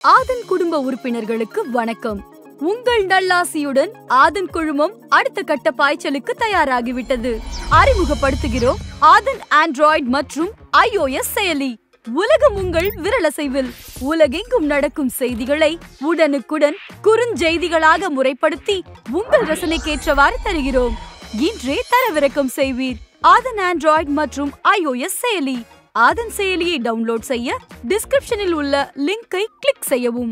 ஆதன் குடும்ப உறுப்பினர்களுக்கு வணக்கம் உங்கள் நல்லாசியுடன் ஆதன் குழுமம் அடுத்த கட்ட பாய்ச்சலுக்கு தயாராகிவிட்டது அறிமுகப்படுத்துகிறோம் ஆதன் ஆண்ட்ராய்டு மற்றும் iOS செயலி உலகம் உங்கள் விரலசைவில் உலகெங்கும் நடக்கும் செய்திகளை உடனுக்குடன் குறுஞ்செய்திகளாக முறைப்படுத்தி உங்கள் ரசனைக்கேற்றவாறு தருகிறோம் இன்றே தரவிறக்கம் செய்வீர் ஆதன் ஆண்ட்ராய்டு மற்றும் iOS செயலி ஆதன் செயலியை டவுன்லோட் செய்ய டிஸ்கிரிப்ஷனில் உள்ள லிங்கை கிளிக் செய்யவும்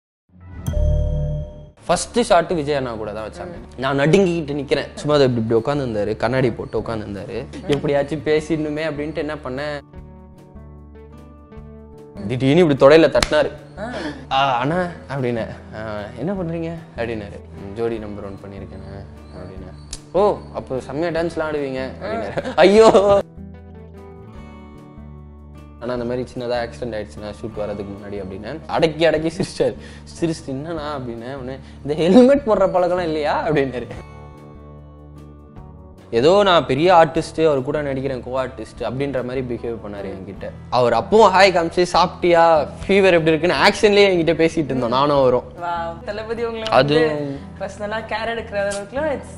ஃபர்ஸ்ட் ஷாட் விஜய் அண்ணா கூட தான் வச்சாங்க நான் நடுங்கிக்கிட்டு நிக்கிறேன் சும்மா அது இப்படி இப்படி உட்காந்துருந்தாரு கண்ணாடி போட்டு உட்காந்துருந்தாரு எப்படியாச்சும் பேசிடணுமே அப்படின்ட்டு என்ன பண்ணேன் திடீர்னு இப்படி தொடையில தட்டினாரு ஆ, அண்ணா அப்படின்னு என்ன பண்றீங்க அப்படின்னாரு "ம், ஜோடி நம்பர் ஒன் பண்ணியிருக்கேண்ணே அப்படின்னு ஓ அப்போ செம்மையா டான்ஸ்லாம் ஆடுவீங்க அப்படின்னாரு ஐயோ ஆனா அந்த மாதிரி சின்னதா ஆக்சிடென்ட் ஆயிடுச்சுன்னா ஷூட் வரதுக்கு முன்னாடி அப்படின்னு அடக்கி அடக்கி சிரிச்சாரு சிரிச்சு என்னண்ணா அப்படின்னு உடனே, இந்த ஹெல்மெட் போடுற பழக்கம்லாம் இல்லையா அப்படின்னாரு ஏதோ நான் பெரிய ஆர்டிஸ்ட் அவர் கூட நடிக்கிறேன் கோ ஆர்டிஸ்ட் அப்படின்ற மாதிரி பிஹேவ் பண்ணாரு என்கிட்ட அவர் அப்பவும் ஹாய் காமிச்சு சாப்பிட்டியா ஃபீவர் எப்படி இருக்குன்னு ஆக்ஷன்லயே என்கிட்ட பேசிட்டு இருந்தோம் நானும் அவரும் வாவ் தளபதி உங்களை அது- வந்து பர்சனலா கேர் எடுக்கிற அளவுக்குலாம் it's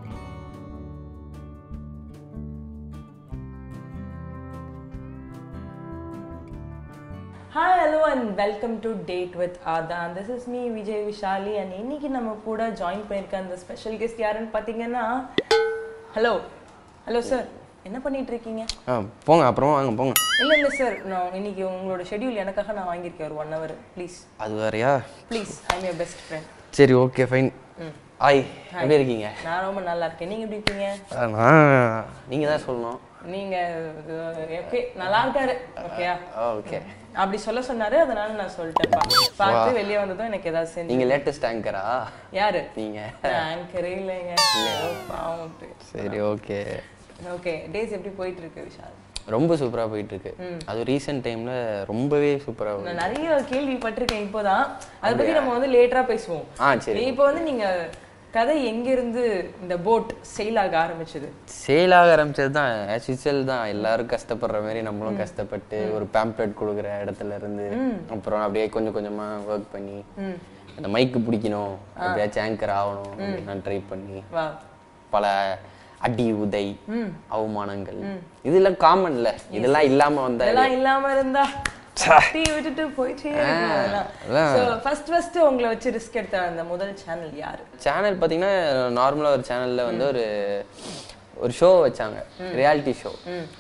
hi hello and welcome to date with Aadhan this is me Vijay Vishali and இன்னைக்கு நம்ம கூட ஜாயின் பண்ணியிருக்க அந்த ஸ்பெஷல் கெஸ்ட் யாருன்னு பார்த்தீங்கன்னா ஹலோ ஹலோ சார் என்ன பண்ணிட்டு இருக்கீங்க ஆ போங்க அப்புறமா வாங்க போங்க இல்லை இல்லை சார் நான் இன்னைக்கு உங்களோட ஷெட்யூல் எனக்காக நான் வாங்கியிருக்கேன் ஒரு ஒன் ஹவர் ப்ளீஸ் அது வேறயா please I am your best friend சரி ஓகே ஃபைன் ஹாய் எப்படி இருக்கீங்க நான் ரொம்ப நல்லா இருக்கேன் நீங்க எப்படி இருக்கீங்க ஆ, நான் நீங்க தான் சொல்லணும் நீங்க ஓகே நல்லா இருக்காரு ஓகேயா ஓகே அப்படி சொல்ல சொன்னாரு அதனால நான் சொல்லிட்டேன்ப்பா பார்த்து வெளியே வந்ததும் எனக்கு ஏதாவது செஞ்சு நீங்க லேட்டஸ்ட் ஆங்கரா யாரு நீங்க ஆங்கரே இல்லைங்க பாவம் சரி ஓகே ஓகே டேஸ் எப்படி போயிட்டு இருக்கு விஷால் ரொம்ப சூப்பரா போயிட்டு இருக்கு அது ரீசெண்ட் டைம்ல ரொம்பவே சூப்பரா நான் நிறைய கேள்விப்பட்டிருக்கேன் இப்போதான் அதை பத்தி நம்ம வந்து லேட்டரா பேசுவோம் ஆ சரி இப்போ வந்து நீங்க கதை எங்க இருந்து இந்த போட் செயில் ஆக ஆரம்பிச்சது சேல் ஆக ஆரம்பிச்சது தான் ஆஸ் தான் எல்லாரும் கஷ்டப்படுற மாதிரி நம்மளும் கஷ்டப்பட்டு ஒரு பேம்ப்ளெட் கொடுக்குற இடத்துல இருந்து அப்புறம் அப்படியே கொஞ்சம் கொஞ்சமா ஒர்க் பண்ணி அந்த மைக்கு பிடிக்கணும் எப்படியாச்சும் ஆங்கர் ஆகணும் அப்படின்னு நான் ட்ரை பண்ணி வா பல அடி உதை அவமானங்கள் இதெல்லாம் காமன்ல இதெல்லாம் இல்லாம வந்தா இதெல்லாம் இல்லாம இருந்தா தட்டி விட்டுட்டு போயிட்டே அதான். ஃபர்ஸ்ட் ஃபர்ஸ்ட் உங்களை வச்சு ரிஸ்க் எடுத்த அந்த முதல் சேனல் யாரு சேனல் பார்த்தீங்கன்னா நார்மலாக ஒரு சேனலில் வந்து ஒரு ஒரு ஷோ வச்சாங்க ரியாலிட்டி ஷோ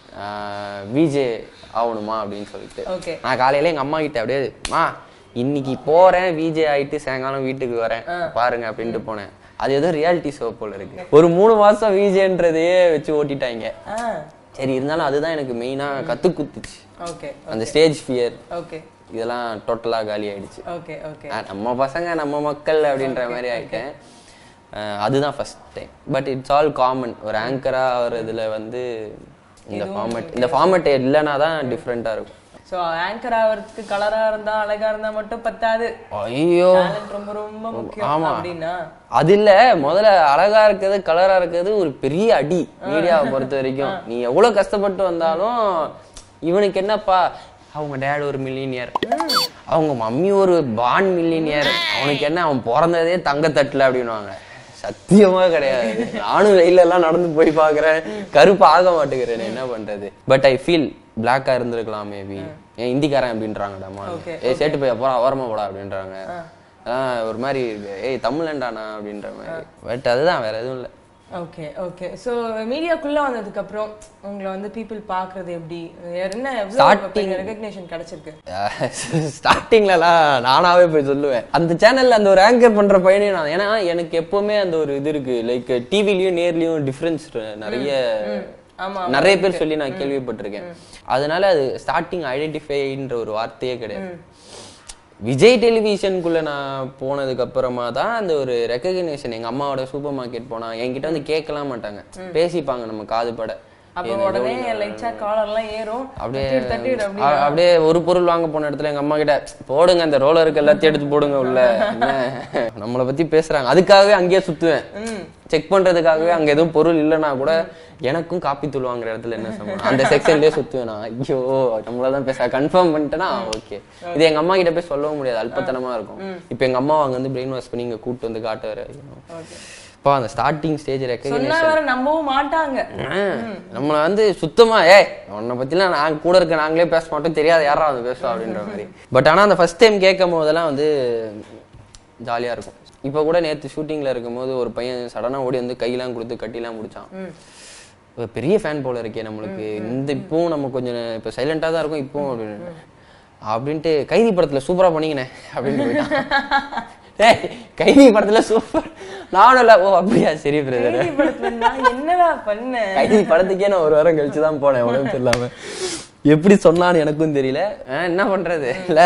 விஜே ஆகணுமா அப்படின்னு சொல்லிட்டு ஓகே நான் காலையில எங்க அம்மா கிட்ட அப்படியே மா இன்னைக்கு போறேன் விஜே ஆயிட்டு சாயங்காலம் வீட்டுக்கு வரேன் பாருங்க அப்படின்ட்டு போனேன் அது ஏதோ ரியாலிட்டி ஷோ போல இருக்கு ஒரு மூணு மாசம் விஜேன்றதையே வச்சு ஓட்டிட்டாங்க ஆ சரி இருந்தாலும் அதுதான் எனக்கு மெயினா கத்து குத்துச்சு ஓகே அந்த ஸ்டேஜ் ஃபியர் ஓகே இதெல்லாம் டோட்டலா காலி ஆயிடுச்சு ஓகே ஓகே ஆ, நம்ம பசங்க நம்ம மக்கள் அப்படின்ற மாதிரி ஆயிட்டேன் அஹ் அதுதான் first time but it's all common ஒரு ஆங்கரா வர்றதுல வந்து இந்த ஃபார்மட் இந்த ஃபார்மட் இல்லைன்னா தான் டிஃப்ரெண்ட்டாக இருக்கும் சோ ஆங்கர் ஆவறதுக்கு கலரா இருந்தா அழகா இருந்தா மட்டும் பத்தாது ஐயோ டேலண்ட் ரொம்ப ரொம்ப முக்கியம் ஆமா. அப்படின்னா அது இல்ல முதல்ல அழகா இருக்கிறது கலரா இருக்கிறது ஒரு பெரிய அடி மீடியாவை பொறுத்த வரைக்கும் நீ எவ்வளவு கஷ்டப்பட்டு வந்தாலும் இவனுக்கு என்னப்பா அவங்க டேட் ஒரு மில்லினியர் அவங்க மம்மி ஒரு பான் மில்லினியர் அவனுக்கு என்ன அவன் பிறந்ததே தங்கத்தட்டுல அப்படின்னுவாங்க சத்தியமா கிடையாது நானும் வெயில எல்லாம் நடந்து போய் பாக்குறேன் கருப்பு ஆக மாட்டேங்கிறேன் என்ன பண்றது பட் ஐ ஃபீல் பிளாக்கா இருந்திருக்கலாம் மேபி ஏன் இந்திக்காரன் அப்படின்றாங்கடாமா Okay, ஏ சேட்டு போய் அப்புறம் ஓரமா போடா அப்படின்றாங்க அதான் ஒரு மாதிரி இருக்கு ஏய் தமிழன்டானா அப்படின்ற மாதிரி பட் அதுதான் வேற எதுவும் இல்லை ஓகே ஓகே சோ மீடியாக்குள்ள வந்ததுக்கு அப்புறம் உங்களை வந்து பீப்புள் பாக்குறது எப்படி என்ன Starting- எவ்வளவு ரெகக்னேஷன் கிடைச்சிருக்கு ஸ்டார்டிங்லலாம் நானாவே போய் சொல்லுவேன் அந்த சேனல்ல அந்த ஒரு ஆங்கர் பண்ற பையனே நான் ஏன்னா எனக்கு எப்பவுமே அந்த ஒரு இது இருக்கு லைக் டிவிலயும் நேர்லயும் டிஃபரன்ஸ் நிறைய ஆமா நிறைய பேர் சொல்லி நான் கேள்விப்பட்டிருக்கேன் அதனால அது ஸ்டார்டிங் ஐடென்டிஃபைன்ற ஒரு வார்த்தையே கிடையாது விஜய் டெலிவிஷனுக்குள்ள நான் போனதுக்கு அப்புறமா தான் அந்த ஒரு ரெக்கக்னேஷன் எங்க அம்மாவோட சூப்பர் மார்க்கெட் போனா என்கிட்ட வந்து கேட்கலாம் மாட்டாங்க பேசிப்பாங்க நம்ம காது பட அப்ப உடனே லைட்டா காலர்லாம் ஏறும் அப்படியே தட்டிடு, தட்டிடு அப்படி அ- அப்படியே ஒரு பொருள் வாங்க போன இடத்துல எங்க அம்மா கிட்ட போடுங்க அந்த ரோலருக்கு எல்லாத்தையும் எடுத்து போடுங்க உள்ள என்ன நம்மளை பத்தி பேசுறாங்க அதுக்காகவே அங்கேயே சுத்துவேன் செக் பண்றதுக்காகவே அங்க எதுவும் பொருள் இல்லைன்னா கூட எனக்கும் காப்பி தூள் வாங்குற இடத்துல என்ன சம்பந்தம் அந்த செக்ஷன்லயே சுத்துவேன் நான் ஐயோ நம்மளதான் பேச கன்ஃபார்ம் பண்ணிட்டேன்னா ஓகே இது எங்க அம்மா கிட்ட போய் சொல்லவும் முடியாது அல்பத்தனமா இருக்கும் இப்போ எங்க அம்மா அங்க வந்து பிரெயின் வாஷ் பண்ணி இங்க கூட்டு வந்து காட்ட வர இப்போ அந்த ஸ்டார்டிங் ஸ்டேஜ் ரெக்கக்னேஷன் சொன்னா வேற நம்பவும் மாட்டாங்க நம்மள வந்து சுத்தமா ஏய் உன்னை பத்திலாம் நான் கூட இருக்க நாங்களே பேச மாட்டோம் தெரியாது யாரா வந்து பேசுவா அப்படின்ற மாதிரி பட் ஆனா அந்த ஃபர்ஸ்ட் டைம் கேட்கும் போதெல்லாம் வந்து ஜாலியா இருக்கும் இப்போ கூட நேத்து ஷூட்டிங்ல இருக்கும்போது ஒரு பையன் சடனா ஓடி வந்து கையெல்லாம் கொடுத்து கட்டிலாம் முடிச்சான் ஒரு பெரிய ஃபேன் போல இருக்கே நம்மளுக்கு இந்த இப்பவும் நம்ம கொஞ்சம் இப்போ சைலண்டா தான் இருக்கும் இப்பவும் அப்படின்னு அப்படின்ட்டு கைதி படத்துல சூப்பரா பண்ணீங்கண்ணே அப்படின்னு போயிட்டான் ஏய் கைதி படத்துல சூப்பர் நானும் இல்ல ஓ அப்படியா சரி பிரதர் கைதி படத்துல நான் என்னடா பண்ணேன் கைதி படத்துக்கே நான் ஒரு வாரம் கழிச்சு தான் போனேன் உடம்பு சரியில்லாம எப்படி சொன்னான்னு எனக்கும் தெரியல ஆ, என்ன பண்றது இல்ல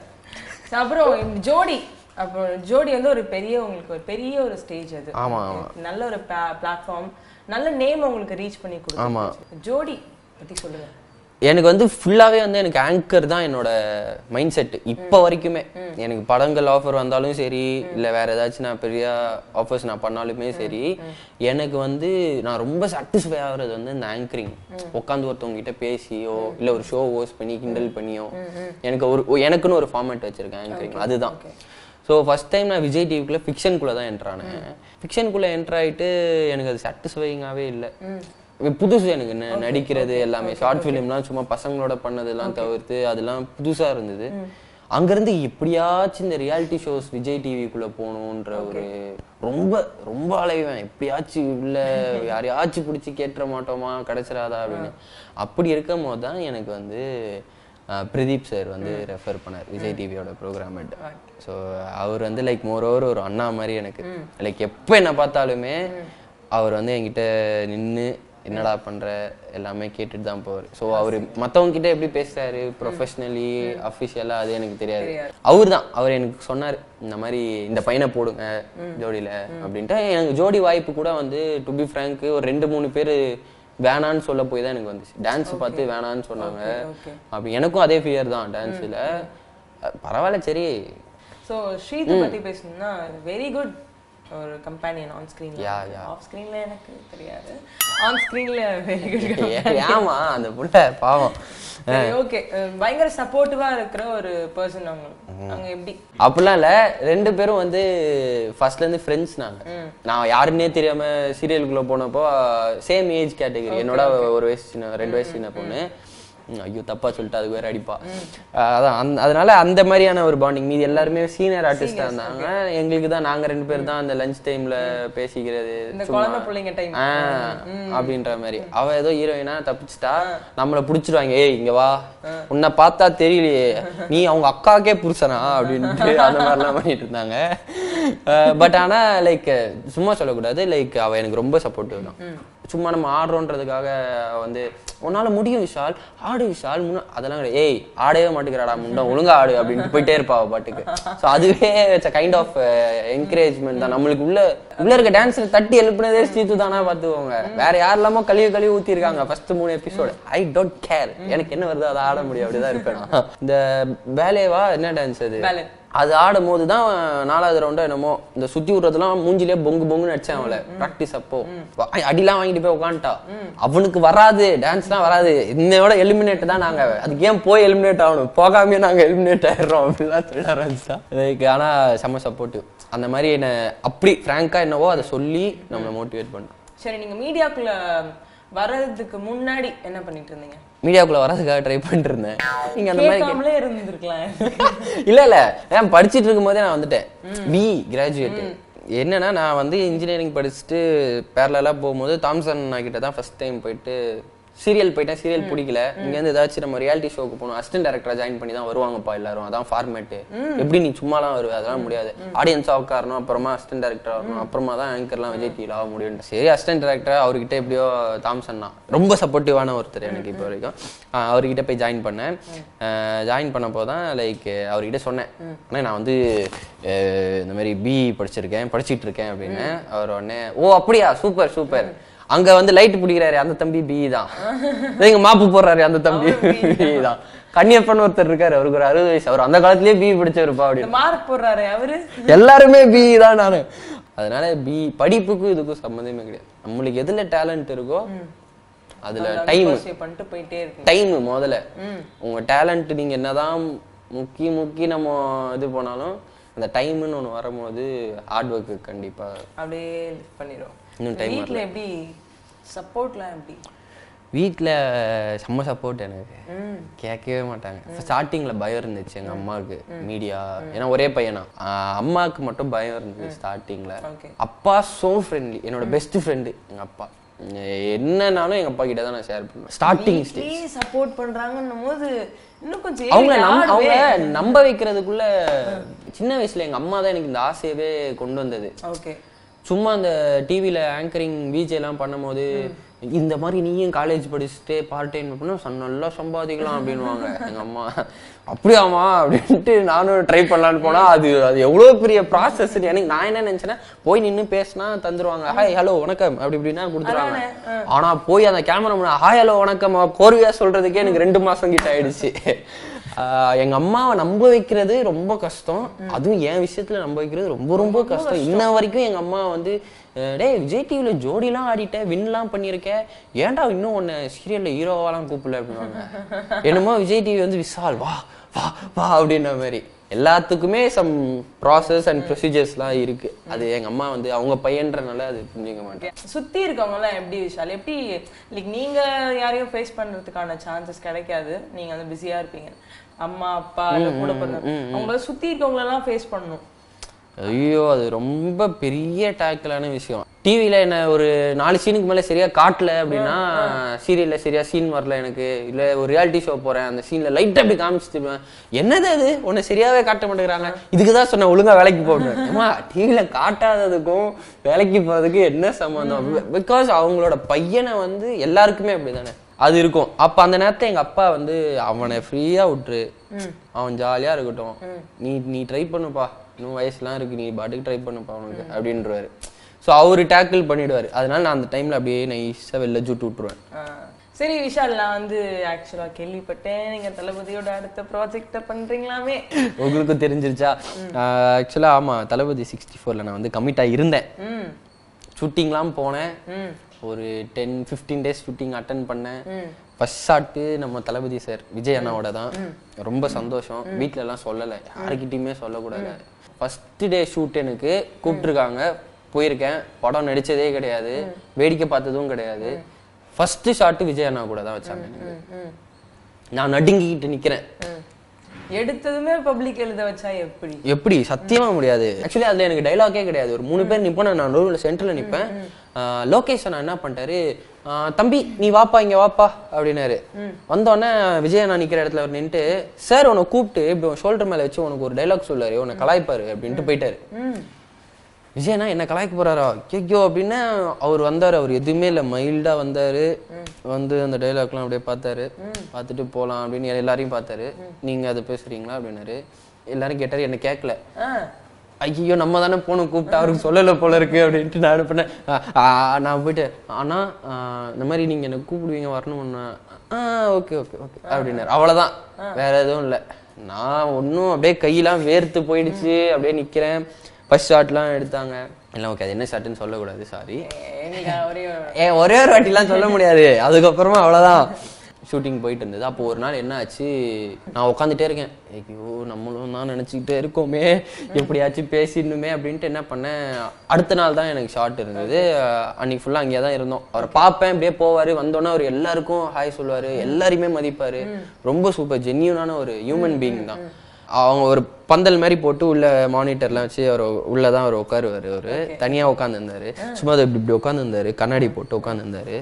அப்புறம் இந்த ஜோடி அப்புறம் ஜோடி வந்து ஒரு பெரிய உங்களுக்கு ஒரு பெரிய ஒரு ஸ்டேஜ் அது ஆமா, ஆமா. நல்ல ஒரு பிளாட்ஃபார்ம் நல்ல நேம் உங்களுக்கு ரீச் பண்ணி ஆமா. கொடுக்கும் ஜோடி பத்தி சொல்லுங்க எனக்கு வந்து ஃபுல்லாவே வந்து எனக்கு ஆங்கர் தான் என்னோட மைண்ட் செட் இப்போ வரைக்குமே எனக்கு படங்கள் ஆஃபர் வந்தாலும் சரி இல்ல வேற ஏதாச்சும் நான் பெரிய ஆஃபர்ஸ் நான் பண்ணாலுமே சரி எனக்கு வந்து நான் ரொம்ப சாட்டிஸ்ஃபை ஆகுறது வந்து இந்த ஆங்கரிங் உட்காந்து ஒருத்தவங்க கிட்ட பேசியோ இல்ல ஒரு ஷோ ஹோஸ்ட் பண்ணி கிண்டல் பண்ணியோ எனக்கு ஒரு எனக்குன்னு ஒரு ஃபார்மேட் வச்சிருக்கேன் ஆங்கரிங் அதுதான் ஸோ ஃபர்ஸ்ட் டைம் நான் விஜய் டிவிக்குள்ள ஃபிக்ஷனுக்குள்ள தான் என்ட்ரு ஆனேன் ஃபிக்ஷனுக்குள்ள என்ட்ரு ஆயிட்டு எனக்கு அது சாட்டிஸ்ஃபைங்காகவே இல்லை புதுசு எனக்கு ந- நடிக்கிறது எல்லாமே ஷார்ட் ஃபிலிம்லாம் சும்மா பசங்களோட பண்ணதெல்லாம் தவிர்த்து அதெல்லாம் புதுசா இருந்தது அங்கிருந்து எப்படியாச்சும் இந்த ரியாலிட்டி ஷோஸ் விஜய் டிவிக்குள்ள போகணுன்ற ஒரு ரொம்ப ரொம்ப அலைவேன் எப்படியாச்சும் உள்ள யாரையாச்சும் பிடிச்சி கேட்டுற மாட்டோமா கிடைச்சிடாதா அப்படின்னு அப்படி இருக்கும் போது தான் எனக்கு வந்து அஹ், பிரதீப் சார் வந்து ரெஃபர் பண்ணார் விஜய் டிவியோட ப்ரோக்ராம் ஸோ அவர் வந்து லைக் மோர் ஓவர் ஒரு அண்ணா மாதிரி எனக்கு லைக் எப்போ என்ன பார்த்தாலுமே அவர் வந்து என்கிட்ட நின்று என்னடா பண்ற எல்லாமே கேட்டுட்டு தான் போவார் ஸோ அவர் மற்றவங்க கிட்ட எப்படி பேசுறாரு ப்ரொஃபஷ்னலி அஃபிஷியலா அது எனக்கு தெரியாது அவர் தான் அவர் எனக்கு சொன்னார் இந்த மாதிரி இந்த பையனை போடுங்க ஜோடியில அப்படின்ட்டு எனக்கு ஜோடி வாய்ப்பு கூட வந்து டு பி ஃப்ரேங்க் ஒரு ரெண்டு மூணு பேர் வேணான்னு சொல்ல போய் தான் எனக்கு வந்துச்சு டான்ஸ் பார்த்து வேணான்னு சொன்னாங்க அப்படி எனக்கும் அதே ஃபியர் தான் டான்ஸில் பரவாயில்ல சரி சோ ஸ்ரீது பத்தி பேசணும்னா வெரி குட் ஒரு கம்பெனியன் ஆன் ஸ்கிரீன்ல Yeah, yeah. ஆஃப் ஸ்கிரீன்ல எனக்கு தெரியாது ஆன் ஸ்கிரீன்ல வெரி குட் ஏ- ஏமா அந்த புள்ள பாவம் ஓகே பயங்கர சப்போர்ட்டிவா இருக்கிற ஒரு பர்சன் அவங்க அவங்க எப்படி அப்படிலாம் இல்ல ரெண்டு பேரும் வந்து ஃபர்ஸ்ட்ல இருந்து ஃப்ரெண்ட்ஸ் நாங்க நான் யாருன்னே தெரியாம சீரியலுக்குள்ள போனப்போ சேம் ஏஜ் கேட்டகரி என்னோட ஒரு வயசு சின்ன ரெண்டு வயசு சின்ன பொண்ணு ம், ஐயோ தப்பா சொல்லிட்டு அதுக்கு வேற அடிப்பா அஹ் அதான் அந்த- அதனால அந்த மாதிரியான ஒரு பாண்டிங் மீதி எல்லாருமே சீனியர் ஆர்டிஸ்டா இருந்தாங்க எங்களுக்கு தான் நாங்க ரெண்டு பேர் தான் அந்த லஞ்ச் டைம்ல பேசிக்கிறது இந்த சும்மா. குழந்தை பிள்ளைங்க டைம் ஆ, அப்படின்ற மாதிரி அவ ஏதோ ஹீரோயினா தப்பிச்சிட்டா நம்மள புடிச்சிருவாங்க ஏய் இங்க வா உன்னை பார்த்தா தெரியலையே நீ அவங்க அக்காக்கே புருஷனா அப்படின்ட்டு அந்த மாதிரிலாம் பண்ணிட்டு இருந்தாங்க பட் ஆனா லைக் சும்மா சொல்லக்கூடாது லைக் அவ எனக்கு ரொம்ப சப்போர்ட்டிவ் தான் சும்மா நம்ம ஆடுறோன்றதுக்காக வந்து உன்னால முடியும் விஷால் ஆடு விஷால் முன்ன அதெல்லாம் கிடையாது. ஏய் ஆடவே மாட்டேங்கிறாடா முண்டம் ஒழுங்கா ஆடு அப்படின்ட்டு போயிட்டே இருப்பா அவ பாட்டுக்கு ஸோ அதுவே கைண்ட் ஆஃப் என்கரேஜ்மெண்ட் தான் நம்மளுக்கு உள்ள உள்ள இருக்க டான்ஸ்ல தட்டி எழுப்புனதே ஸ்ரீத்து தானா பாத்துக்கோங்க வேற யாரெல்லாமோ கழுவி கழுவி ஊத்தி இருக்காங்க ஃபர்ஸ்ட் மூணு எபிசோடு ஐ டோன்ட் கேர் எனக்கு என்ன வருதோ அதை ஆட முடியும் அப்படிதான் இருப்பேன் நான். இந்த வேலையவா என்ன டான்ஸ் அது Ballet. அது ஆடும் போது தான் நாலாவது ரவுண்டா என்னமோ இந்த சுத்தி விடுறதுலாம் மூஞ்சிலே பொங்கு பொங்குன்னு அடிச்சேன் அவளை ப்ராக்டிஸ் அப்போ வா- அடிலாம் வாங்கிட்டு போய் உட்காந்துட்டா அவனுக்கு வராது டான்ஸ்லாம் வராது இன்னையோட எலிமினேட் தான் நாங்க அதுக்கு ஏன் போய் எலிமினேட் ஆகணும் போகாமே நாங்க எலிமினேட் ஆயிடுறோம் அப்படிலாம் சொல்ல ஆரம்பிச்சா லைக் ஆனா செம்ம சப்போர்ட்டிவ் அந்த மாதிரி என்ன அப்படி ஃப்ராங்கா என்னவோ அதை சொல்லி நம்மளை மோட்டிவேட் பண்ண சரி நீங்க மீடியாக்குள்ள வர்றதுக்கு முன்னாடி என்ன பண்ணிட்டு இருந்தீங்க மீடியாக்குள்ள வரதுக்காக ட்ரை பண்ணிட்டு இருந்தேன் நீங்க அந்த மாதிரி கே- கேட்காமலே இருந்திருக்கலாம் இல்ல இல்ல நான் படிச்சிட்டு இருக்கும் போதே நான் வந்துட்டேன் பி கிராஜுவேட் என்னன்னா நான் வந்து இன்ஜினியரிங் படிச்சுட்டு பேரலா போகும்போது தாம்சன் கிட்ட தான் ஃபர்ஸ்ட் டைம் போயிட்டு சீரியல் போயிட்டேன் சீரியல் பிடிக்கல இங்க இருந்து ஏதாச்சும் நம்ம ரியாலிட்டி ஷோக்கு போகணும் அசிஸ்டன்ட் டேரக்டரா ஜாயின் பண்ணி தான் வருவாங்கப்பா எல்லாரும் அதான் ஃபார்மேட் எப்படி நீ சும்மாலாம் வருவ அதெல்லாம் முடியாது ஆடியன்ஸா உட்காரணும் அப்புறமா அசிஸ்டன்ட் டேரக்டரா வரணும் அப்புறமா தான் ஆங்கர்லாம் விஜய் டிவில ஆக முடியும் சரி அசிஸ்டன்ட் டேரக்டர் அவர்கிட்ட எப்படியோ தாம்சன் தான் ரொம்ப சப்போர்ட்டிவான ஒருத்தர் எனக்கு இப்போ வரைக்கும் ஆஹ் அவர்கிட்ட போய் ஜாயின் பண்ணேன் ஜாயின் பண்ணப்போ தான் லைக் அவர்கிட்ட சொன்னேன் அண்ணா நான் வந்து அஹ், இந்த மாதிரி பி படிச்சிருக்கேன் படிச்சிட்டு இருக்கேன் அப்படின்னு அவர் உடனே ஓ அப்படியா சூப்பர் சூப்பர் அங்க வந்து லைட் பிடிக்கிறாரு அந்த தம்பி பி தான் இங்க மாப்பு போடுறாரு அந்த தம்பி பி தான் கன்னியப்பன் ஒருத்தர் இருக்காரு அவருக்கு ஒரு அறுபது வயசு அவர் அந்த காலத்திலேயே பி பிடிச்சவருப்பா இந்த அப்படின்னு மார்க் போடுறாரு அவரு எல்லாருமே பி தான் நானு அதனால பி படிப்புக்கும் இதுக்கும் சம்மந்தமே கிடையாது நம்மளுக்கு எதுல டேலண்ட் இருக்கோ அதுல டைம் pursue பண்ணிட்டு போயிட்டே இருக்கு டைம் முதல்ல உங்க டேலண்ட் நீங்க என்னதான் முக்கி முக்கி நம்ம இது போனாலும் அந்த டைம்னு ஒண்ணு வரும்போது ஹார்ட் ஒர்க்கு கண்டிப்பா அப்படியே lift பண்ணிரும் இன்னும் time வீட்ல எப்படி சப்போர்ட்லாம் எப்படி வீட்ல செம்ம சப்போர்ட் எனக்கு கேட்கவே மாட்டாங்க ஸ்டார்டிங்ல பயம் இருந்துச்சு எங்க அம்மாவுக்கு மீடியா ஏன்னா ஒரே பையனா ஆஹ் அம்மாவுக்கு மட்டும் பயம் இருந்துச்சு ஸ்டார்டிங்ல Okay. அப்பா சோ ஃப்ரெண்ட்லி என்னோட பெஸ்ட் ஃப்ரெண்டு எங்க அப்பா என்னனாலும் எங்க அப்பா கிட்ட தான் நான் ஷேர் பண்ணுவேன் ஸ்டார்டிங் ஸ்டேஜ் வீட்லயே சப்போர்ட் பண்றாங்கன்னும் போது இன்னும் கொஞ்சம் அவங்க ஏறி நம்- அவங்க ஆடுவே. நம்ப வைக்கிறதுக்குள்ள சின்ன வயசுல எங்க அம்மா தான் எனக்கு இந்த ஆசையவே கொண்டு வந்தது ஓகே சும்மா அந்த டிவில ஆங்கரிங் விஜே எல்லாம் பண்ணும்போது இந்த மாதிரி நீயும் காலேஜ் படிச்சுட்டு பார்ட் டைம் பண்ணா ச- நல்லா சம்பாதிக்கலாம் அப்படின்னுவாங்க எங்க அம்மா அப்படியாமா அப்படின்ட்டு நானும் ட்ரை பண்ணலான்னு போனா அது அது எவ்வளவு பெரிய ப்ராசஸ் எனக்கு நான் என்ன நினைச்சேன்னா போய் நின்னு பேசினா தந்துருவாங்க ஹாய் ஹலோ வணக்கம் அப்படி இப்படின்னா கொடுத்துருவாங்க ஆனா போய் அந்த கேமரா ஹாய் ஹலோ வணக்கம் கோர்வையா சொல்றதுக்கே எனக்கு ரெண்டு மாசம் கிட்ட ஆயிடுச்சு ஆஹ் எங்க அம்மாவை நம்ப வைக்கிறது ரொம்ப கஷ்டம் அதுவும் என் விஷயத்துல நம்ப வைக்கிறது ரொம்ப ரொம்ப கஷ்டம் இன்ன வரைக்கும் எங்க அம்மா வந்து அஹ் டேய் விஜய் டிவில ஜோடிலாம் ஆடிட்ட வின்லாம் பண்ணியிருக்க ஏன்டா இன்னும் உன்னை சீரியல்ல ஹீரோவாலாம் கூப்பிடல அப்படின்னுவாங்க என்னமோ விஜய் டிவி வந்து விசால் வா வா வா அப்படின்ற மாதிரி எல்லாத்துக்குமே சம் ப்ராசஸ் அண்ட் ப்ரொசீஜர்ஸ்லாம் இருக்கு அது எங்க அம்மா வந்து அவங்க பையன்றனால அது புரிஞ்சுக்க மாட்டேன் சுத்தி இருக்கவங்க எல்லாம் எப்படி விஷால் எப்படி லைக் நீங்க யாரையும் ஃபேஸ் பண்றதுக்கான சான்சஸ் கிடைக்காது நீங்க வந்து பிஸியா இருப்பீங்க அம்மா அப்பா இல்ல கூட பிறந்த அவங்கள சுத்தி இருக்கவங்க எல்லாம் ஃபேஸ் பண்ணணும் ஐயோ அது ரொம்ப பெரிய டேக்கலான விஷயம் டிவில என்ன ஒரு நாலு சீனுக்கு மேல சரியா காட்டல அப்படின்னா சீரியல்ல சரியா சீன் வரல எனக்கு இல்ல ஒரு ரியாலிட்டி ஷோ போறேன் அந்த சீன்ல லைட் அப்படி காமிச்சிட்டு என்னது அது உன்னை சரியாவே காட்ட மாட்டேங்கிறாங்க இதுக்கு தான் சொன்ன ஒழுங்கா வேலைக்கு போகணும் ஏமா டிவில காட்டாததுக்கும் வேலைக்கு போறதுக்கு என்ன சம்பந்தம் பிகாஸ் அவங்களோட பையனை வந்து எல்லாருக்குமே அப்படிதானே அது இருக்கும் அப்ப அந்த நேரத்துல எங்க அப்பா வந்து அவனை ஃப்ரீயா விட்டுரு அவன் ஜாலியா இருக்கட்டும் நீ நீ ட்ரை பண்ணுப்பா இன்னும் வயசுலாம் இருக்கு நீ பாட்டுக்கு ட்ரை பண்ணுப்பா அவனுக்கு அப்படின்றவாரு ஸோ அவரு டேக்கிள் பண்ணிடுவாரு அதனால நான் அந்த டைம்ல அப்படியே நைஸா வெளில ஜூட்டு விட்டுருவேன் ஆஹ் சரி விஷால் நான் வந்து ஆக்சுவலா கேள்விப்பட்டேன் நீங்க தளபதியோட அடுத்த ப்ராஜெக்ட பண்றீங்களாமே உங்களுக்கும் தெரிஞ்சிருச்சா ஆக்சுவலா ஆமா தளபதி சிக்ஸ்டி ஃபோர்ல நான் வந்து கமிட் இருந்தேன் ம் ஷூட்டிங்லாம் போனேன் ம் ஒரு ten fifteen days shooting attend பண்ணேன் ஃபர்ஸ்ட் ஷாட்டு நம்ம தளபதி சார் விஜய் அண்ணாவோட தான் ரொம்ப சந்தோஷம் வீட்ல எல்லாம் சொல்லலை யாருக்கிட்டையுமே சொல்லக்கூடாது ஃபர்ஸ்ட் டே ஷூட் எனக்கு கூப்பிட்டுருக்காங்க போயிருக்கேன் படம் நடிச்சதே கிடையாது வேடிக்கை பார்த்ததும் கிடையாது ஃபர்ஸ்ட் ஷாட்டு விஜய் அண்ணா கூட தான் வச்சாங்க எனக்கு. நான் நடுங்கிக்கிட்டு நிக்கிறேன் எடுத்ததுமே பப்ளிக் எழுத வச்சா எப்படி எப்படி சத்தியமா முடியாது ஆக்சுவலி அதுல எனக்கு டைலாக்கே கிடையாது ஒரு மூணு பேர் நிப்போம் நான் நடுவில் சென்டர்ல நிப்பேன் ஆஹ் லோகேஷ் அண்ணா என்ன பண்ணிட்டாரு ஆஹ் தம்பி நீ வாப்பா இங்க வாப்பா அப்படின்னாரு வந்தோடனே விஜய் அண்ணா நிக்கிற இடத்துல அவர் நின்னுட்டு சார் உன்னை கூப்பிட்டு இப்படி ஷோல்டர் மேல வச்சு உனக்கு ஒரு டைலாக் சொல்லாரு உன்னை கலாய்ப்பாரு அப்படின்ட்டு போயிட்டாரு ம் விஜயனா என்ன கலாய்க்க போறாரா கேக்கியோ அப்படின்னு அவர் வந்தாரு அவர் எதுவுமே இல்ல மைல்டா வந்தாரு வந்து அந்த டைலாக்லாம் அப்படியே பார்த்தாரு பார்த்துட்டு போலாம் அப்படின்னு எல்லாரையும் பார்த்தாரு நீங்க அதை பேசுறீங்களா அப்படின்னாரு எல்லாரும் கேட்டாரு என்ன கேட்கல ஆ ஐயோ நம்ம தானே போகணும் கூப்பிட்டு அவருக்கு சொல்லல போல இருக்கு அப்படின்ட்டு நான் பண்ணேன் நான் போயிட்டு ஆனா ஆ, இந்த மாதிரி நீங்க என்ன கூப்பிடுவீங்க வரணும்னா ஆ ஓகே ஓகே ஓகே அப்படின்னாரு அவ்வளவுதான் வேற எதுவும் இல்ல நான் ஒன்றும் அப்படியே கையெல்லாம் வேர்த்து போயிடுச்சு அப்படியே நிக்கிறேன் ஃபர்ஸ்ட் ஷாட்லாம் எடுத்தாங்க எல்லாம் ஓகே அது என்ன ஷாட்டுன்னு சொல்லக்கூடாது சாரி எனக்கு ஒரே ஏ ஒரே ஒரு வாட்டிலாம் சொல்ல முடியாது அதுக்கப்புறமா அவ்வளவுதான் ஷூட்டிங் போயிட்டு இருந்தது அப்போ ஒரு நாள் என்ன ஆச்சு நான் உட்காந்துட்டே இருக்கேன் ஐயோ நம்மளும் தான் நினச்சிக்கிட்டே இருக்கோமே எப்படியாச்சும் பேசிடணுமே அப்படின்ட்டு என்ன பண்ணேன் அடுத்த நாள் தான் எனக்கு ஷார்ட் இருந்தது அஹ் அன்னைக்கு ஃபுல்லாக அங்கேயே தான் இருந்தோம் அவரை பார்ப்பேன் அப்படியே போவார் வந்தோன்னே அவர் எல்லாருக்கும் ஹாய் சொல்லுவார் எல்லாரையுமே மதிப்பார் ரொம்ப சூப்பர் ஜென்யூனான ஒரு ஹியூமன் பீயிங் தான் அவங்க ஒரு பந்தல் மாதிரி போட்டு உள்ள மானிட்டர்லாம் வச்சு அவர் உள்ளதான் அவர் உட்காருவாரு அவரு தனியா உட்காந்துருந்தாரு சும்மா அது இப்படி இப்படி உட்காந்துருந்தாரு கண்ணாடி போட்டு உட்காந்துருந்தாரு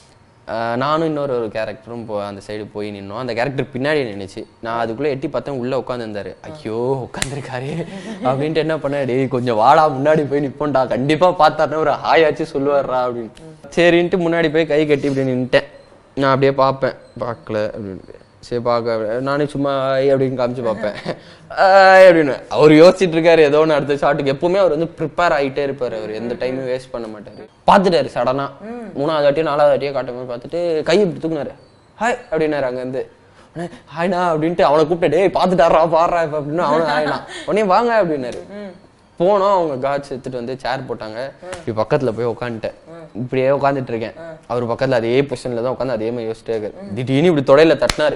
நானும் இன்னொரு ஒரு கேரக்டரும் போ அந்த சைடு போய் நின்னோம் அந்த கேரக்டர் பின்னாடி நின்னுச்சு நான் அதுக்குள்ள எட்டி பார்த்தேன் உள்ள உட்காந்துருந்தாரு ஐயோ உட்காந்துருக்காரு அப்படின்ட்டு என்ன பண்ணேன் டேய் கொஞ்சம் வாடா முன்னாடி போய் நிப்போம்டா கண்டிப்பா பார்த்தாருன்னா ஒரு ஹாயாச்சும் சொல்லுவார்ரா அப்படின்னு சரின்ட்டு முன்னாடி போய் கை கட்டி இப்படி நின்ட்டேன் நான் அப்படியே பார்ப்பேன் பார்க்கல அப்படின்னு சரி பார்க்க நானே சும்மா "ஆய்" அப்படின்னு காமிச்சு பார்ப்பேன் "ஆய்" அப்படின்னு அவர் யோசிச்சுட்டு இருக்காரு ஏதோ ஒன்று அடுத்த ஷாட்டுக்கு எப்பவுமே அவர் வந்து ப்ரிப்பேர் ஆகிட்டே இருப்பாரு அவர் எந்த டைமும் வேஸ்ட் பண்ண மாட்டாரு பார்த்துட்டாரு சடனா மூணாவது வாட்டியோ நாலாவது வாட்டியோ காட்டும் போது பார்த்துட்டு கை இப்படி தூக்குனாரு ஹாய் அப்படின்னாரு அங்கேருந்து உடனே, ஹாய்ண்ணா அப்படின்ட்டு அவனை கூப்பிட்டு டேய் பார்த்துட்டாரா பாடுறா இப்போ அப்படின்னு அவனை ஹாய்ண்ணா உடனே வாங்க அப்படின்னாரு போனோம் அவங்க காட்ஸ் எடுத்துட்டு வந்து சேர் போட்டாங்க இப்படி பக்கத்துல போய் உட்காந்துட்டேன் இப்படியே உட்காந்துட்டு இருக்கேன் அவர் பக்கத்துல அதே பொசிஷன்ல தான் உட்காந்து அதே மாதிரி யோசிச்சிட்டே இருக்காரு திடீர்னு இப்படி தொடையில தட்டினாரு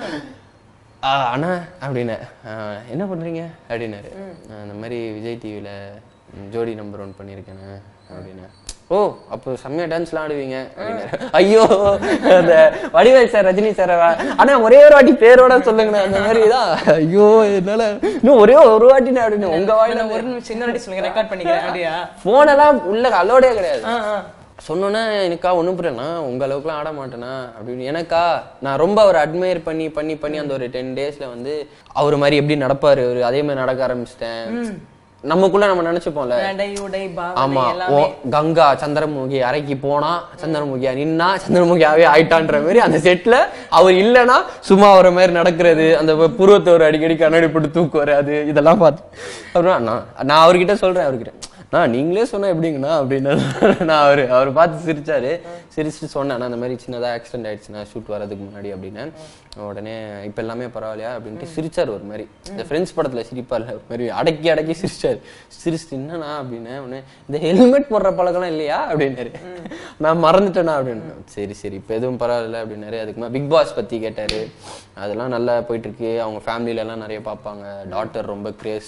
"ஆ, அண்ணா அப்படின்னு என்ன பண்றீங்க அப்படின்னாரு "நான் இந்த மாதிரி விஜய் டிவில ஜோடி நம்பர் ஒன் பண்ணியிருக்கேண்ணே அப்படின்னு ஓ அப்போ செம்மையா டான்ஸ்லாம் ஆடுவீங்க அப்படின்னாரு ஐயோ அந்த வடிவேல் சார் ரஜினி சார் ஆனா ஒரே ஒரு வாட்டி பேரோட சொல்லுங்கண்ணே அந்த மாதிரி தான் ஐயோ என்னால இன்னும் ஒரே ஒரு வாட்டி நான் அப்படின்னு உங்க வாயில நான் ஒரு நிமிஷம் இன்னொரு வாட்டி சொல்லுங்க ரெக்கார்ட் பண்ணிக்கிறேன் அப்படியா போனெல்லாம் உள்ள அலோடே கிடையாது ஆ, ஆ. சொன்னோன்னே எனக்கா ஒன்றும் புரியலண்ணா உங்க அளவுக்குலாம் ஆட மாட்டேனா அப்படின்னு எனக்கா நான் ரொம்ப அவர் அட்மையர் பண்ணி பண்ணி பண்ணி அந்த ஒரு டென் டேஸ்ல வந்து அவர் மாதிரி எப்படி நடப்பாரு அவரு அதே மாதிரி நடக்க ஆரம்பிச்சிட்டேன் நமக்குள்ள நம்ம நினைச்சுப்போம்ல நடை உடை பாவனை ஆமா எல்லாமே ஓ கங்கா சந்திரமுகி அறைக்கு போனா சந்திரமுகியா நின்னா சந்திரமுகியாவே ஆயிட்டான்ற மாதிரி அந்த செட்ல அவர் இல்லனா சும்மா அவர மாதிரி நடக்கிறது அந்த புருவத்தை ஒரு அடிக்கடி கண்ணாடி போட்டு தூக்குவாரு அது இதெல்லாம் பார்த்து அப்புறம் நான் நான் அவர்கிட்ட சொல்றேன் அவர்கிட்ட நான் நீங்களே சொன்னா எப்படிங்கண்ணா அப்படின்னு நான் அவர் அவர் பார்த்து சிரிச்சாரு சிரிச்சுட்டு சொன்னேன் நான் அந்த மாதிரி சின்னதா ஆக்சிடென்ட் ஆயிடுச்சுண்ணா ஷூட் வரதுக்கு முன்னாடி அப்படின்னு உடனே இப்ப எல்லாமே பரவாயில்லையா அப்படின்ட்டு சிரிச்சாரு ஒரு மாதிரி இந்த ஃப்ரெண்ட்ஸ் படத்துல சிரிப்பார்ல ஒரு மாதிரி அடக்கி அடக்கி சிரிச்சாரு சிரிச்சுட்டு என்னண்ணா அப்படின்னு உடனே இந்த ஹெல்மெட் போடுற பழக்கம்லாம் இல்லையா அப்படின்னாரு நான் மறந்துட்டேனா அப்படின்னு சரி சரி இப்போ எதுவும் பரவாயில்ல அப்படின்னாரு அதுக்கு பிக் பாஸ் பத்தி கேட்டாரு அதெல்லாம் நல்லா போயிட்டு இருக்கு அவங்க ஃபேமிலில எல்லாம் நிறைய பார்ப்பாங்க டாட்டர் ரொம்ப கிரேஸ்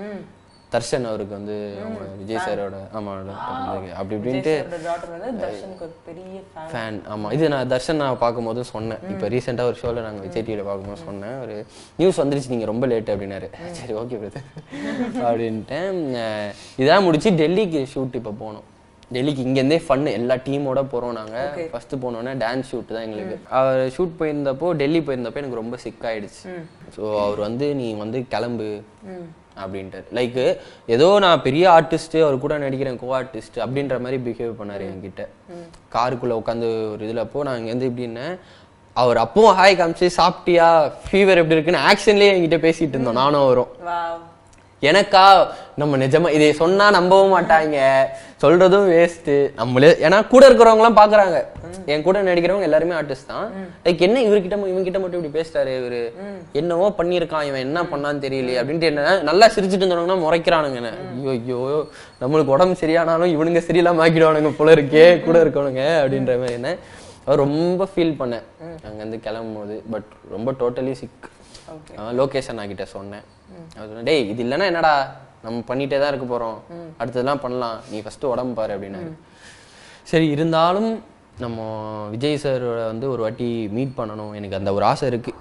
தர்ஷன் அவருக்கு வந்து அவங்க விஜய் சாரோட ஆமா பிறந்தது. அப்படி இப்படின்ட்டு டாக்டர் வந்து தர்ஷனுக்கு ஒரு பெரிய ஃபேன் ஃபேன் ஆமா இது நான் தர்ஷன் நான் பார்க்கும்போது சொன்னேன் இப்போ ரீசெண்டாக ஒரு ஷோல நாங்க விஜய் டிவியில் பார்க்கும்போது சொன்னேன் ஒரு நியூஸ் வந்துருச்சு நீங்க ரொம்ப லேட் அப்படின்னாரு சரி ஓகே பிரதர் அப்படின்ட்டேன் அஹ் இதான் முடிச்சு டெல்லிக்கு ஷூட் இப்போ போனோம் டெல்லிக்கு இங்கேருந்தே ஃபன் எல்லா டீமோட போறோம் நாங்க ஃபர்ஸ்ட் போனோன்னே டான்ஸ் ஷூட் தான் எங்களுக்கு அவர் ஷூட் போயிருந்தப்போ டெல்லி போயிருந்தப்போ எனக்கு ரொம்ப சிக் ஆயிடுச்சு ஸோ அவர் வந்து நீ வந்து கிளம்பு அப்படின்ட்டு லைக் ஏதோ நான் பெரிய ஆர்டிஸ்ட் அவர் கூட நடிக்கிறேன் கோ ஆர்டிஸ்ட் அப்படின்ற மாதிரி பிஹேவ் பண்ணாரு என்கிட்ட காருக்குள்ள உட்காந்து ஒரு இதுல அப்போ நான் இங்கேருந்து எப்படின்னு அவர் அப்பவும் ஹாய் காமிச்சு சாப்பிட்டியா ஃபீவர் எப்படி இருக்குன்னு ஆக்ஷன்லயே என்கிட்ட பேசிட்டு இருந்தோம் நானும் அவரும் வாவ் எனக்கா நம்ம நிஜமா இதை சொன்னா நம்பவும் மாட்டாங்க சொல்றதும் வேஸ்ட் நம்மளே ஏன்னா கூட இருக்கிறவங்க எல்லாம் பாக்குறாங்க என் கூட நடிக்கிறவங்க எல்லாருமே ஆர்டிஸ்ட் தான் லைக் என்ன இவர்கிட்ட ம- இவன்கிட்ட மட்டும் இப்படி பேசுறாரு இவரு என்னவோ பண்ணியிருக்கான் இவன் என்ன பண்ணான்னு தெரியலையே அப்படின்ட்டு என்ன நல்லா சிரிச்சிட்டு இருந்தவங்கன்னா முறைக்கிறானுங்க என்ன ஐயோ ஐயோ நம்மளுக்கு உடம்பு சரியானாலும் இவனுங்க சரியில்லாம ஆக்கிடுவானுங்க போல இருக்கே கூட இருக்கவனுங்க அப்படின்ற மாதிரி என்ன அவர் ரொம்ப ஃபீல் பண்ணேன் அங்கேருந்து கிளம்பும் போது பட் ரொம்ப டோட்டலி சிக் லோகேஷன் நான் கிட்ட சொன்னேன் அவர் சொன்னேன், டேய் இது இல்லைன்னா என்னடா நம்ம பண்ணிட்டே தான் இருக்க போறோம் அடுத்ததெல்லாம் பண்ணலாம் நீ ஃபர்ஸ்ட் உடம்பு பாரு அப்படின்னாரு சரி இருந்தாலும் நம்ம விஜய் சார் வந்து ஒரு வாட்டி மீட் பண்ணணும் எனக்கு அந்த ஒரு ஆசை இருக்கு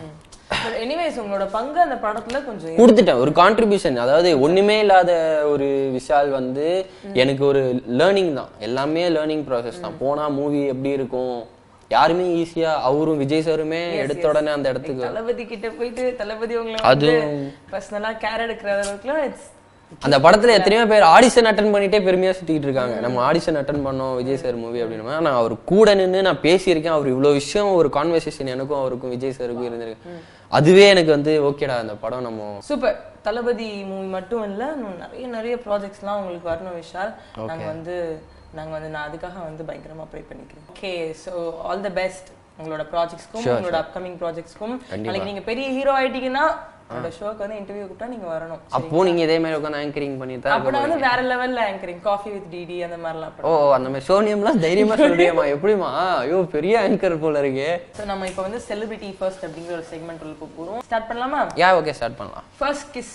பட் எனிவேஸ் உங்களோட பங்கு அந்த படத்துல கொஞ்சம் கொடுத்துட்டேன் ஒரு கான்ட்ரிபியூஷன் அதாவது ஒண்ணுமே இல்லாத ஒரு விஷால் வந்து எனக்கு ஒரு லேர்னிங் தான் எல்லாமே லேர்னிங் ப்ராசஸ் தான் போனா மூவி எப்படி இருக்கும் யாருமே ஈஸியா அவரும் விஜய் சாருமே எடுத்த உடனே அந்த இடத்துக்கு தளபதி கிட்ட போயிட்டு தளபதி உங்களை அது- வந்து பர்சனலா கேர் எடுக்கிற அளவுக்குலாம் இட்ஸ் அந்த படத்துல எத்தனையோ பேர் ஆடிஷன் அட்டன் பண்ணிட்டே பெருமையா சுத்திட்டு இருக்காங்க நம்ம ஆடிஷன் அட்டன் பண்ணோம் விஜய் சார் மூவி அப்படின்னு நான் அவர் கூட நின்னு நான் பேசியிருக்கேன் அவர் இவ்வளவு விஷயம் ஒரு கான்வர்சேஷன் எனக்கும் அவருக்கும் விஜய் சாருக்கும் இருந்திருக்கு அதுவே எனக்கு வந்து ஓகேடா அந்த படம் நம்ம சூப்பர் தளபதி மூவி மட்டும் இல்ல இன்னும் நிறைய நிறைய ப்ராஜெக்ட்ஸ்லாம் உங்களுக்கு வரணும் விஷால் நாங்க வந்து நாங்க வந்து நான் அதுக்காக வந்து பயங்கரமா ப்ரே பண்ணிக்கிறேன் okay so all the best உங்களோட ப்ராஜெக்ட்ஸ்க்கும் உங்களோட அப்கமிங் ப்ராஜெக்ட்ஸ்க்கும் நாளைக்கு நீங்க பெரிய ஹீரோ ஆயிட்டீங்கன்னா என்னோட ஷோக்கு வந்து இன்டர்வியூ கூப்பிட்டா நீங்க வரணும் அப்போ நீங்க இதே மாதிரி உட்காந்து ஆங்கரிங் பண்ணிட்டு தான் அப்ப நான் வந்து வேற லெவல்ல ஆங்கரிங் காஃபி வித் டிடி அந்த மாதிரிலாம் ஓ அந்த மாதிரி சோனியம்லாம் தைரியமா சொல்றியம்மா எப்படிமா ஐயோ பெரிய ஆங்கர் போல இருக்கே ஸோ நம்ம இப்போ வந்து செலிபிரிட்டி ஃபர்ஸ்ட் அப்படிங்கிற ஒரு செக்மெண்ட் உள்ள போக போறோம் ஸ்டார்ட் பண்ணலாமா யா ஓகே ஸ்டார்ட் பண்ணலாம் ஃபர்ஸ்ட் கிஸ்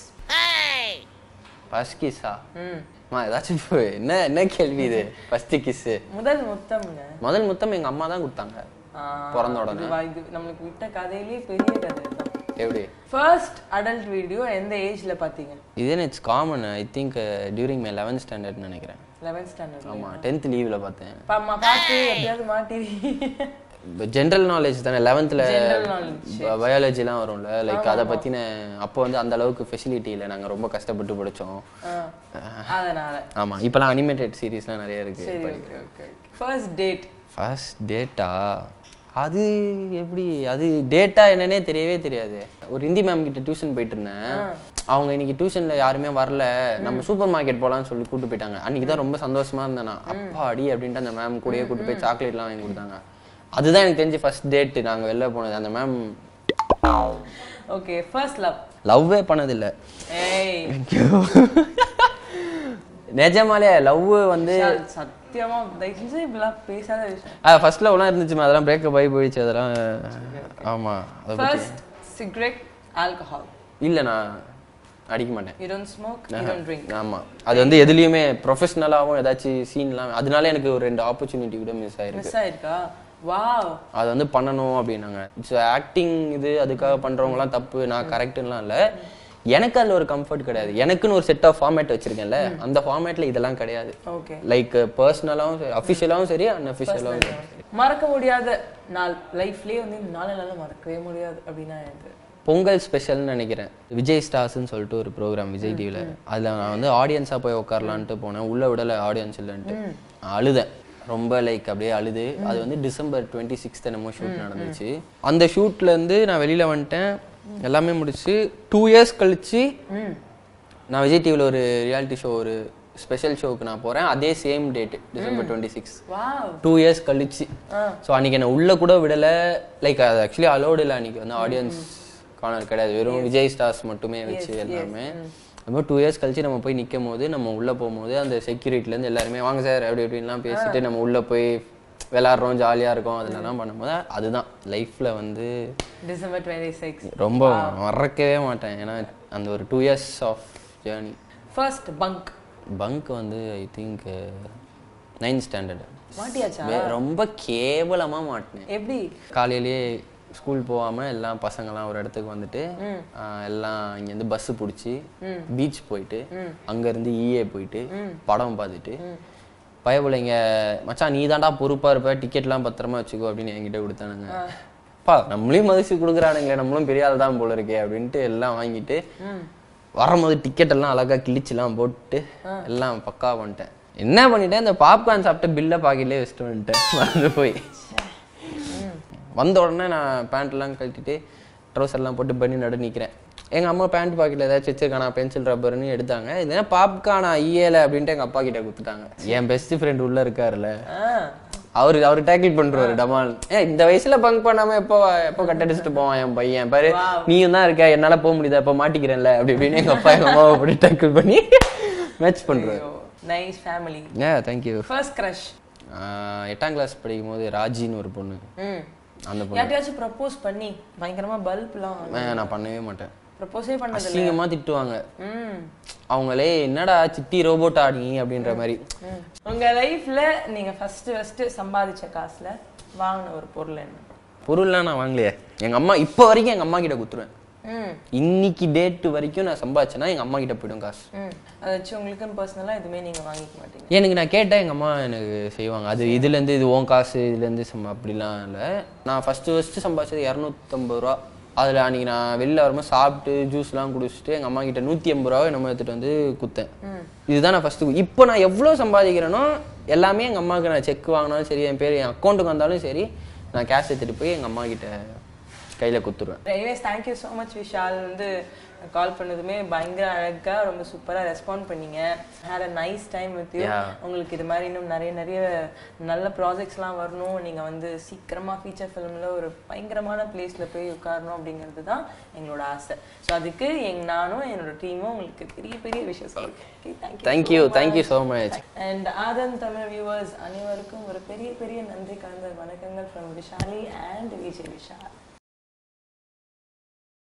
ஃபர்ஸ்ட் கிஸ்ஸா ம் மா ஏதாச்சும் இப்போ என்ன என்ன கேள்வி இது ஃபர்ஸ்ட் கிஸ் முதல் முத்தம்ங்க முதல் முத்தம் எங்க அம்மா தான் கொடுத்தாங்க ஆ, பிறந்த உடனே இதுவா, இது நம்மளுக்கு விட்ட கதையிலேயே பெரிய கதை தான் எப்படி ஃபர்ஸ்ட் அடல்ட் வீடியோ எந்த ஏஜ்ல பாத்தீங்க இது it's common I think during my eleventh standard நினைக்கிறேன் 11th ஸ்டாண்டர்ட் ஆமா டென்த் லீவ்ல பார்த்தேன் பாமா பாத்து எப்படியாவது மாட்டிரி ஜென்ரல் நாலேஜ் தானே லெவன்த்தில் General knowledge. பயாலஜிலாம் வரும்ல லைக் அதை பத்தின அப்போ வந்து அந்த அளவுக்கு ஃபெசிலிட்டி இல்லை நாங்க ரொம்ப கஷ்டப்பட்டு படிச்சோம் அதனால ஆமா இப்போலாம் அனிமேட்டட் சீரிஸ்லாம் நிறைய இருக்கு சரி okay okay first date first டேட்டா அது எப்படி அது டேட்டா என்னன்னே தெரியவே தெரியாது ஒரு ஹிந்தி மேம் கிட்ட டியூஷன் போயிட்டு இருந்தேன் அவங்க இன்னைக்கு டியூஷன்ல யாருமே வரல நம்ம சூப்பர் மார்க்கெட் போலாம்னு சொல்லி கூட்டு போயிட்டாங்க அன்னைக்கு தான் ரொம்ப சந்தோஷமா இருந்தேன் நான் அப்பா அடி அப்படின்ட்டு அந்த மேம் கூடயே கூட்டு போய் சாக்லேட்லாம் வாங்கி கொடுத்தாங்க அதுதான் எனக்கு தெரிஞ்சு ஃபர்ஸ்ட் டேட் நாங்க வெளில போனது அந்த மேம் ஓகே ஃபர்ஸ்ட் லவ் லவ்வே பண்ணதில்லை ஏய் நிஜமாலே லவ் வந்து விஷால், சத்தியமா தயவு செஞ்சு இப்படிலாம் பேசாத விஷயம் ஃபர்ஸ்ட் லவ்லாம் இருந்துச்சுமா அதெல்லாம் பிரேக்கப் ஆகி போயிடுச்சு அதெல்லாம் ஆமா அதை பத்தி ஃபர்ஸ்ட் சிகரெட் ஆல்கஹால் இல்லை நான் அடிக்க மாட்டேன் you don't smoke you don't drink ஆமா அது வந்து எதுலயுமே ப்ரொஃபஷனலாகவும் ஏதாச்சும் சீன்லாம் அதனால எனக்கு ஒரு ரெண்டு ஆப்பர்ச்சுனிட்டி கூட மிஸ் ஆயிருக்கு மிஸ் ஆயிருக்கா வாவ் அது வந்து பண்ணணும் அப்படின்னாங்க இட்ஸ் ஆக்டிங் இது அதுக்காக பண்றவங்கலாம் தப்பு நான் கரெக்டுலாம் இல்லை எனக்கு அதில் ஒரு கம்ஃபர்ட் கிடையாது எனக்குன்னு ஒரு செட் ஆஃப் ஃபார்மேட் வச்சிருக்கேன்ல அந்த ஃபார்மேட்ல இதெல்லாம் கிடையாது ஓகே லைக் பர்சனலாகவும் சரி அஃபிஷியலாகவும் சரி அன்அஃபிஷியலாகவும் சரி மறக்க முடியாத நாள் லைஃப்லயே வந்து இந்த நாலு நாள் மறக்கவே முடியாது அப்படின்னா எனக்கு பொங்கல் ஸ்பெஷல்னு நினைக்கிறேன் விஜய் ஸ்டார்ஸ்னு சொல்லிட்டு ஒரு ப்ரோக்ராம் விஜய் டிவியில் அதில் நான் வந்து ஆடியன்ஸாக போய் உட்காரலான்ட்டு போனேன் உள்ளே விடலை ஆடியன்ஸ் இல்லைன்ட்டு அழுதேன் ரொம்ப லைக் அப்படியே அழுது அது வந்து டிசம்பர் டுவெண்ட்டி சிக்ஸ்த் என்னமோ ஷூட் நடந்துச்சு அந்த ஷூட்லேருந்து நான் வெளியில் வந்துட்டேன் எல்லாமே முடிச்சு டூ இயர்ஸ் கழிச்சு ம் நான் விஜய் டிவியில் ஒரு ரியாலிட்டி ஷோ ஒரு ஸ்பெஷல் ஷோவுக்கு நான் போகிறேன் அதே same date December twenty six wow two years கழிச்சு ஆ. ஸோ அன்னைக்கு என்ன உள்ள கூட விடலை லைக் அது ஆக்சுவலி அலோடு இல்லை அன்னைக்கு வந்து ஆடியன்ஸ் கார்னர் கிடையாது வெறும் விஜய் ஸ்டார்ஸ் மட்டுமே வச்சு எல்லாமே அதுமாதிரி டூ இயர்ஸ் கழிச்சு நம்ம போய் நிற்கும் போது நம்ம உள்ளே போகும்போது அந்த செக்யூரிட்டிலேருந்து எல்லாருமே வாங்க சார் அப்படி இப்படின்லாம் பேசிட்டு நம்ம உள்ளே போய் விளாட்றோம் ஜாலியாக இருக்கோம் அதெல்லாம் பண்ணும்போது அதுதான் லைஃப்பில் வந்து டிசம்பர் டுவெண்ட்டி சிக்ஸ் ரொம்ப மறக்கவே மாட்டேன் ஏன்னா அந்த ஒரு two years of journey first bunk bunk வந்து ஐ திங்க் நைன்த் ஸ்டாண்டர்டு மாட்டியாச்சா ரொம்ப கேவலமா மாட்டினேன் எப்படி காலையிலேயே ஸ்கூல் போகாம எல்லாம் பசங்கலாம் ஒரு இடத்துக்கு வந்துட்டு ஆஹ், எல்லாம் இங்கேருந்து பஸ் பிடிச்சி பீச் போயிட்டு அங்கேருந்து ஈஏ போயிட்டு படம் பார்த்துட்டு பயபுலைங்க மச்சான் நீ தான்டா பொறுப்பா இருப்ப டிக்கெட்லாம் பத்திரமா வச்சுக்கோ அப்படின்னு என்கிட்ட கொடுத்தானுங்க பா நம்மளையும் மதிச்சு கொடுக்குறானுங்களே நம்மளும் பெரிய ஆள் தான் போல இருக்கே அப்படின்ட்டு எல்லாம் வாங்கிட்டு வரும்போது டிக்கெட் எல்லாம் அழகா கிழிச்சுலாம் போட்டு எல்லாம் பக்கா பண்ணிட்டேன் என்ன பண்ணிட்டேன் இந்த பாப்கார்ன் சாப்பிட்டு பில்லை பாக்கெட்லேயே வச்சுட்டு வந்துட்டேன் மறந்து போய் வந்த உடனே நான் பேண்ட்லாம் கழட்டிட்டு ட்ரௌசர்லாம் போட்டு பண்ணி நடு நிற்கிறேன் எங்கள் அம்மா பேண்ட் பாக்கெட்டில் ஏதாச்சும் வச்சிருக்கானா பென்சில் ரப்பர்னு எடுத்தாங்க இது பாப்கார்னா ஈயல அப்படின்ட்டு எங்கள் அப்பா கிட்ட கொடுத்துட்டாங்க என் பெஸ்ட் ஃப்ரெண்ட் உள்ள இருக்காருல்ல ஆ அவரு அவர் டேக்கிள் பண்றாரு டமால் ஏ இந்த வயசுல பங்க் பண்ணாம எப்போ எப்போ கட்டடிச்சுட்டு போவான் என் பையன் பாரு நீயும் தான் இருக்க என்னால போக முடியுதா இப்ப மாட்டிக்கிறேன்ல அப்படி இப்படின்னு எங்க அப்பா எங்க அம்மாவை அப்படி டேக்கிள் பண்ணி மேட்ச் பண்றாரு nice family eh thank you first crush எட்டாம் கிளாஸ் படிக்கும் போது ராஜின்னு ஒரு பொண்ணு ம் அந்த பொண்ணு யார்ட்டையாச்சும் ப்ரப்போஸ் பண்ணி பயங்கரமா பல்ப்லாம் ஏ, நான் பண்ணவே மாட்டேன் ப்ரப்போஸே பண்ணது அசிங்கமா திட்டுவாங்க ம் அவங்களே என்னடா சிட்டி ரோபோட் ஆடி அப்படின்ற மாதிரி ம். உங்க லைஃப்ல நீங்க ஃபர்ஸ்ட் ஃபர்ஸ்ட் சம்பாதிச்ச காசுல வாங்கின ஒரு பொருள் என்ன பொருள்லாம் நான் வாங்கலையே எங்க அம்மா இப்போ வரைக்கும் எங்க அம்மா கிட்ட குத்துருவேன் ம் இன்னைக்கு டேட் வரைக்கும் நான் சம்பாதிச்சேன்னா எங்க அம்மா கிட்ட போயிடும் காசு ம் அதை வச்சு உங்களுக்குன்னு பர்சனலாக எதுவுமே நீங்க வாங்கிக்க மாட்டீங்க எனக்கு நான் கேட்டேன் எங்கள் அம்மா எனக்கு செய்வாங்க அது இதுலேருந்து இது ஓன் காசு இதுலேருந்து சம்ப அப்படிலாம் இல்லை நான் ஃபஸ்ட்டு ஃபஸ்ட்டு சம்பாதிச்சது இரநூத்தம்பது ரூபா அதில் அன்றைக்கி நான் வெளில வரும்போது சாப்பிட்டு ஜூஸ்லாம் குடிச்சிட்டு எங்கள் அம்மா கிட்ட நூற்றி ஐம்பது ரூபாவை நம்ம எடுத்துகிட்டு வந்து குத்தேன் இதுதான் நான் ஃபஸ்ட்டு இப்போ நான் எவ்வளோ சம்பாதிக்கிறேனோ எல்லாமே எங்கள் அம்மாவுக்கு நான் செக் வாங்கினாலும் சரி என் பேர் என் அக்கௌண்ட்டுக்கு வந்தாலும் சரி நான் கேஷ் எடுத்துகிட்டு போய் எங்கள் அம்மா கிட்ட கையில் குத்துருவேன் anyways thank you so much Vishal வந்து கால் பண்ணதுமே பயங்கர அழகா ரொம்ப சூப்பரா ரெஸ்பாண்ட் பண்ணீங்க had a nice time with you Yeah. உங்களுக்கு இது மாதிரி இன்னும் நிறைய நிறைய நல்ல ப்ராஜெக்ட்ஸ்லாம் வரணும் நீங்க வந்து சீக்கிரமா ஃபீச்சர் ஃபிலிம்ல ஒரு பயங்கரமான பிளேஸ்ல போய் உட்காரணும் அப்படிங்கிறது தான் எங்களோட ஆசை ஸோ அதுக்கு எங் நானும் என்னோட டீமும் உங்களுக்கு பெரிய பெரிய விஷயம் சொல்லுவேன் thank you thank you so much and Aadhan Tamil viewers அனைவருக்கும் ஒரு பெரிய பெரிய நன்றி கலந்த வணக்கங்கள் ஃப்ரம் விஷாலி அண்ட் விஜய் விஷால்